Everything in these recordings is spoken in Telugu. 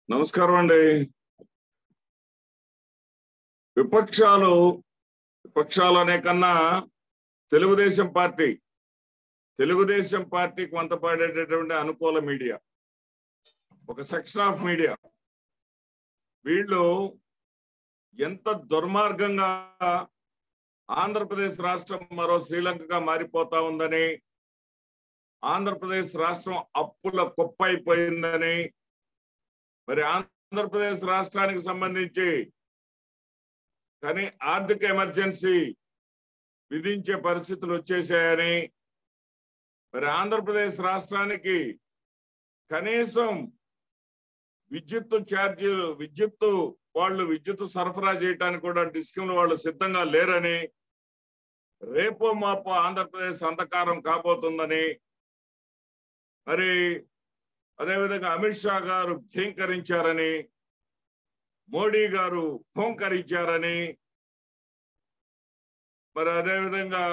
నమస్కారం అండి విపక్షాలు విపక్షాలు అనే కన్నా తెలుగుదేశం పార్టీ తెలుగుదేశం పార్టీకి వంత పడేటటువంటి అనుకూల మీడియా ఒక సెక్షన్ ఆఫ్ మీడియా వీళ్ళు ఎంత దుర్మార్గంగా ఆంధ్రప్రదేశ్ రాష్ట్రం మరో శ్రీలంకగా మారిపోతా ఉందని ఆంధ్రప్రదేశ్ రాష్ట్రం అప్పుల కుప్ప అయిపోయిందని మరి ఆంధ్రప్రదేశ్ రాష్ట్రానికి సంబంధించి కానీ ఆర్థిక ఎమర్జెన్సీ విధించే పరిస్థితులు వచ్చేసాయని మరి ఆంధ్రప్రదేశ్ రాష్ట్రానికి కనీసం విద్యుత్తు ఛార్జీలు విద్యుత్తు వాళ్ళు విద్యుత్ సరఫరా చేయడానికి కూడా డిస్కమ్ వాళ్ళు సిద్ధంగా లేరని రేపో మాపో ఆంధ్రప్రదేశ్ అంధకారం కాబోతుందని మరి అదేవిధంగా అమిత్ షా గారు భీంకరించారని మోడీ గారు హోంకరించారని మరి అదేవిధంగా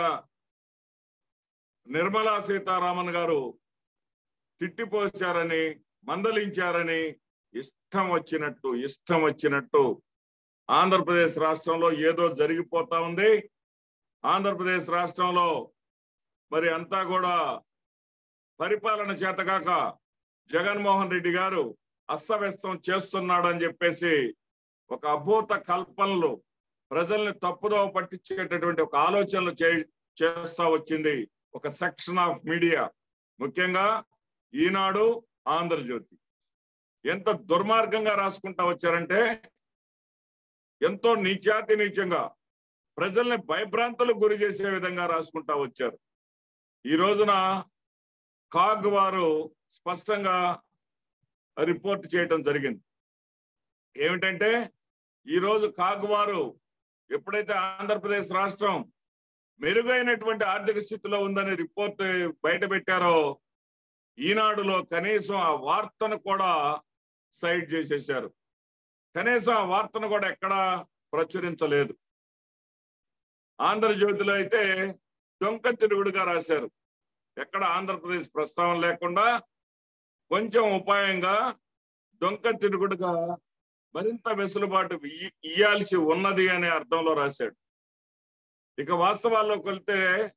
నిర్మలా సీతారామన్ గారు తిట్టిపోశారని మందలించారని ఇష్టం వచ్చినట్టు ఇష్టం వచ్చినట్టు ఆంధ్రప్రదేశ్ రాష్ట్రంలో ఏదో జరిగిపోతా ఉంది ఆంధ్రప్రదేశ్ రాష్ట్రంలో మరి అంతా కూడా పరిపాలన చేతగాక జగన్మోహన్ రెడ్డి గారు అస్తవ్యస్తం చేస్తున్నాడని చెప్పేసి ఒక అభూత కల్పనలు ప్రజల్ని తప్పుదోవ పట్టించేటటువంటి ఒక ఆలోచనలు చే చేస్తా వచ్చింది ఒక సెక్షన్ ఆఫ్ మీడియా ముఖ్యంగా ఈనాడు ఆంధ్రజ్యోతి ఎంత దుర్మార్గంగా రాసుకుంటా వచ్చారంటే ఎంతో నీచాతి నీచంగా ప్రజల్ని భయభ్రాంతులకు గురి చేసే విధంగా రాసుకుంటా వచ్చారు ఈ రోజున కాగ్ వారు స్పష్టంగా రిపోర్ట్ చేయటం జరిగింది ఏమిటంటే ఈరోజు కాగ్ వారు ఎప్పుడైతే ఆంధ్రప్రదేశ్ రాష్ట్రం మెరుగైనటువంటి ఆర్థిక స్థితిలో ఉందని రిపోర్ట్ బయట పెట్టారో ఈనాడులో కనీసం ఆ వార్తను కూడా సైడ్ చేసేశారు కనీసం ఆ వార్తను కూడా ఎక్కడా ప్రచురించలేదు ఆంధ్రజ్యోతిలో అయితే దొంక తిరుగుడుగా రాశారు ఎక్కడ ఆంధ్రప్రదేశ్ ప్రస్తావన లేకుండా కొంచెం ఉపాయంగా దొంక తిరుగుడుగా మరింత వెసులుబాటు ఇయ్య- ఇయ్యాల్సి ఉన్నది అనే అర్థంలో రాశాడు ఇక వాస్తవాల్లోకి వెళ్తే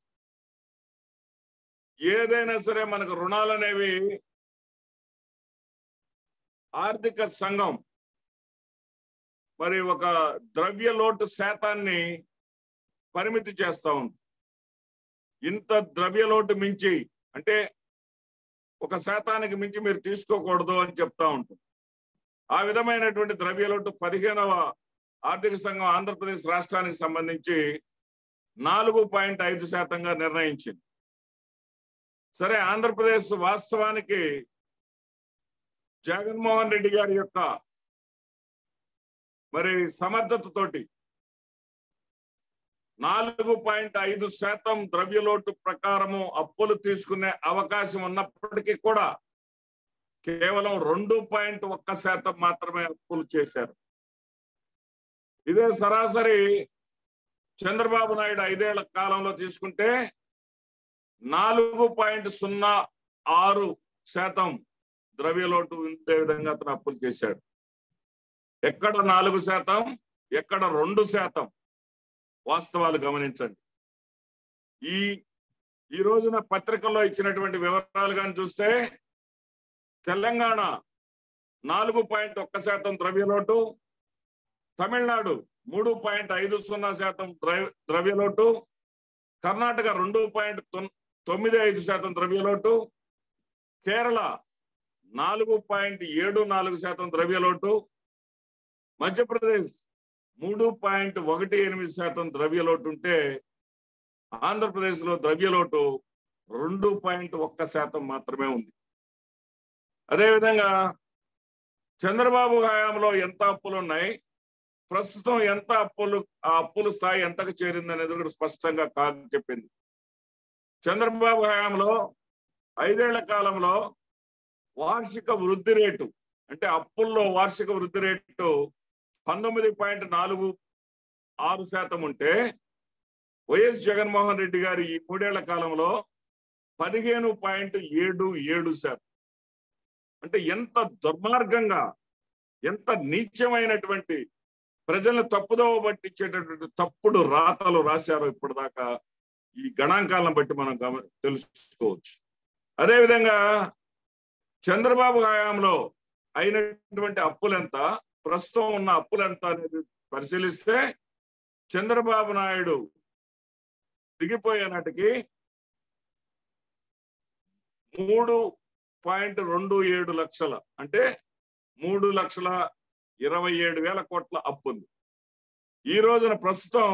ఏదైనా సరే మనకు రుణాలు అనేవి ఆర్థిక సంఘం మరి ఒక ద్రవ్య లోటు శాతాన్ని పరిమితి చేస్తా ఉంది ఇంత ద్రవ్య లోటు మించి అంటే ఒక శాతానికి మించి మీరు తీసుకోకూడదు అని చెప్తా ఉంటుంది ఆ విధమైనటువంటి ద్రవ్య లోటు పదిహేనవ ఆర్థిక సంఘం ఆంధ్రప్రదేశ్ రాష్ట్రానికి సంబంధించి నాలుగు పాయింట్ ఐదు శాతంగా నిర్ణయించింది సరే ఆంధ్రప్రదేశ్ వాస్తవానికి జగన్మోహన్ రెడ్డి గారి యొక్క మరి సమర్థతతోటి నాలుగు పాయింట్ ఐదు శాతం ద్రవ్యలోటు ప్రకారము అప్పులు తీసుకునే అవకాశం ఉన్నప్పటికీ కూడా కేవలం రెండు పాయింట్ ఒక్క శాతం మాత్రమే అప్పులు చేశారు ఇదే సరాసరి చంద్రబాబు నాయుడు ఐదేళ్ల కాలంలో తీసుకుంటే నాలుగు పాయింట్ సున్నా ఆరు శాతం ద్రవ్యలోటు ఉండే విధంగా అతను అప్పులు చేశాడు ఎక్కడ నాలుగు శాతం ఎక్కడ రెండు శాతం వాస్తవాలు గమనించండి ఈ ఈ రోజున పత్రికల్లో ఇచ్చినటువంటి వివరాలు కానీ చూస్తే తెలంగాణ నాలుగు పాయింట్ ఒక్క శాతం ద్రవ్యలోటు తమిళనాడు మూడు పాయింట్ ఐదు సున్నా శాతం ద్రవ్య ద్రవ్యలోటు కర్ణాటక రెండు పాయింట్ తొమ్మిది ఐదు శాతం ద్రవ్యలోటు కేరళ నాలుగు పాయింట్ ఏడు నాలుగు శాతం ద్రవ్యలోటు మధ్యప్రదేశ్ మూడు పాయింట్ ఒకటి ఎనిమిది శాతం ద్రవ్యలోటు ఉంటే ఆంధ్రప్రదేశ్ లో ద్రవ్యలోటు రెండు పాయింట్ ఒక్క శాతం మాత్రమే ఉంది అదేవిధంగా చంద్రబాబు హయాంలో ఎంత అప్పులు ఉన్నాయి ప్రస్తుతం ఎంత అప్పులు ఆ అప్పుల స్థాయి ఎంతకు చేరింది అనేది కూడా స్పష్టంగా కాదు చెప్పింది చంద్రబాబు హయాంలో ఐదేళ్ల కాలంలో వార్షిక వృద్ధి రేటు అంటే అప్పుల్లో వార్షిక వృద్ధి రేటు పంతొమ్మిది పాయింట్ నాలుగు ఆరు శాతం ఉంటే వైఎస్ జగన్మోహన్ రెడ్డి గారి ఈ మూడేళ్ల కాలంలో పదిహేను పాయింట్ ఏడు ఏడు శాతం అంటే ఎంత దుర్మార్గంగా ఎంత నీచమైనటువంటి ప్రజలను తప్పుదోవ పట్టించేటటువంటి తప్పుడు రాతలు రాశారో ఇప్పటిదాకా ఈ గణాంకాలను బట్టి మనం గమ తెలుసుకోవచ్చు అదేవిధంగా చంద్రబాబు హయాంలో అయినటువంటి అప్పులెంత ప్రస్తుతం ఉన్న అప్పులెంత అనేది పరిశీలిస్తే చంద్రబాబు నాయుడు దిగిపోయే నాటికి మూడు పాయింట్ రెండు ఏడు లక్షల అంటే మూడు లక్షల ఇరవై ఏడు వేల కోట్ల అప్పు ఉంది ఈ రోజున ప్రస్తుతం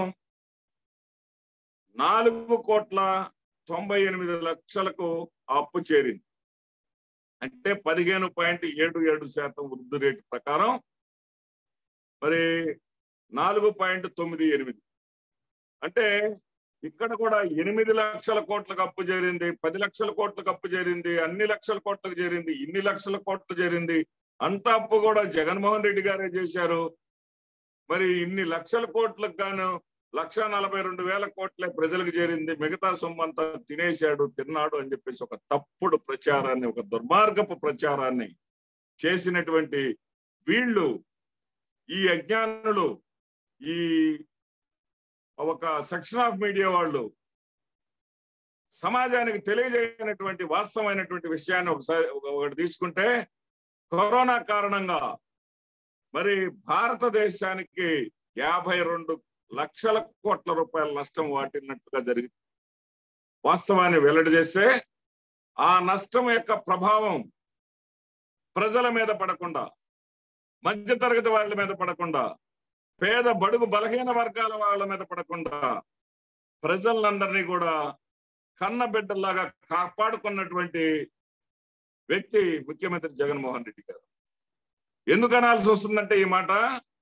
నాలుగు కోట్ల తొంభై ఎనిమిది లక్షలకు ఆ అప్పు చేరింది అంటే పదిహేను పాయింట్ ఏడు ఏడు శాతం వృద్ధి రేటు ప్రకారం మరి నాలుగు పాయింట్ తొమ్మిది ఎనిమిది అంటే ఇక్కడ కూడా ఎనిమిది లక్షల కోట్లకు అప్పు చేరింది పది లక్షల కోట్లకు అప్పు చేరింది అన్ని లక్షల కోట్లకు చేరింది ఇన్ని లక్షల కోట్లు చేరింది అంత అప్పు కూడా జగన్మోహన్ రెడ్డి గారే చేశారు మరి ఇన్ని లక్షల కోట్లకు గాను లక్ష నలభై రెండు వేల కోట్లే ప్రజలకు చేరింది మిగతా సొమ్ము అంతా తినేశాడు తిన్నాడు అని చెప్పేసి ఒక తప్పుడు ప్రచారాన్ని ఒక దుర్మార్గపు ప్రచారాన్ని చేసినటువంటి వీళ్ళు ఈ అజ్ఞానులు ఈ ఒక సెక్షన్ ఆఫ్ మీడియా వాళ్ళు సమాజానికి తెలియజేయనటువంటి వాస్తవమైనటువంటి విషయాన్ని ఒకసారి ఒకటి తీసుకుంటే కరోనా కారణంగా మరి భారతదేశానికి యాభై రెండు లక్షల కోట్ల రూపాయల నష్టం వాటిల్లినట్లుగా జరిగింది వాస్తవాన్ని వెల్లడి చేస్తే ఆ నష్టం యొక్క ప్రభావం ప్రజల మీద పడకుండా మధ్యతరగతి వాళ్ళ మీద పడకుండా పేద బడుగు బలహీన వర్గాల వాళ్ళ మీద పడకుండా ప్రజలందరినీ కూడా కన్న బిడ్డల్లాగా కాపాడుకున్నటువంటి వ్యక్తి ముఖ్యమంత్రి జగన్మోహన్ రెడ్డి గారు ఎందుకు అనాల్సి వస్తుందంటే ఈ మాట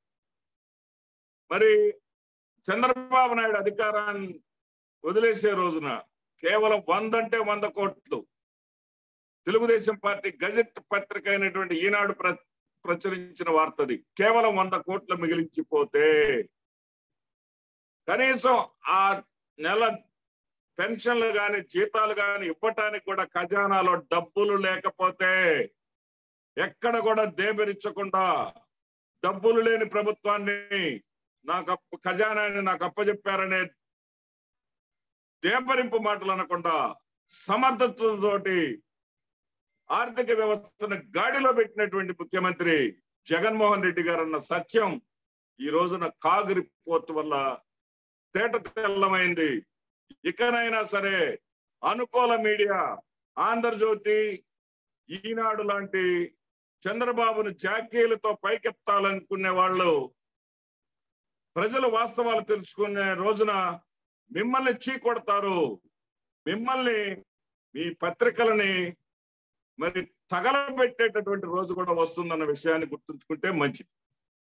మరి చంద్రబాబు నాయుడు అధికారాన్ని వదిలేసే రోజున కేవలం వంద అంటే వంద కోట్లు తెలుగుదేశం పార్టీ గజెట్ పత్రిక అయినటువంటి ఈనాడు ప్ర ప్రచురించిన వార్తది కేవలం వంద కోట్లు మిగిలించిపోతే కనీసం ఆ నెల పెన్షన్లు కానీ జీతాలు కానీ ఇవ్వటానికి కూడా ఖజానాలో డబ్బులు లేకపోతే ఎక్కడ కూడా దేబెరించకుండా డబ్బులు లేని ప్రభుత్వాన్ని నాకు అప్పు ఖజానాన్ని నాకు అప్పచెప్పారనే దేపరింపు మాటలు అనకుండా సమర్థతతోటి ఆర్థిక వ్యవస్థను గాడిలో పెట్టినటువంటి ముఖ్యమంత్రి జగన్మోహన్ రెడ్డి గారు అన్న సత్యం ఈ రోజున కాగ్ రిపోర్ట్ వల్ల తేట తెల్లమైంది ఇకనైనా సరే అనుకూల మీడియా ఆంధ్రజ్యోతి ఈనాడు లాంటి చంద్రబాబును జాకీలతో పైకెత్తాలనుకునే వాళ్ళు ప్రజలు వాస్తవాలు తెలుసుకునే రోజున మిమ్మల్ని చీకొడతారు మిమ్మల్ని మీ పత్రికలని మరి తగలబెట్టేటటువంటి రోజు కూడా వస్తుందన్న విషయాన్ని గుర్తుంచుకుంటే మంచిది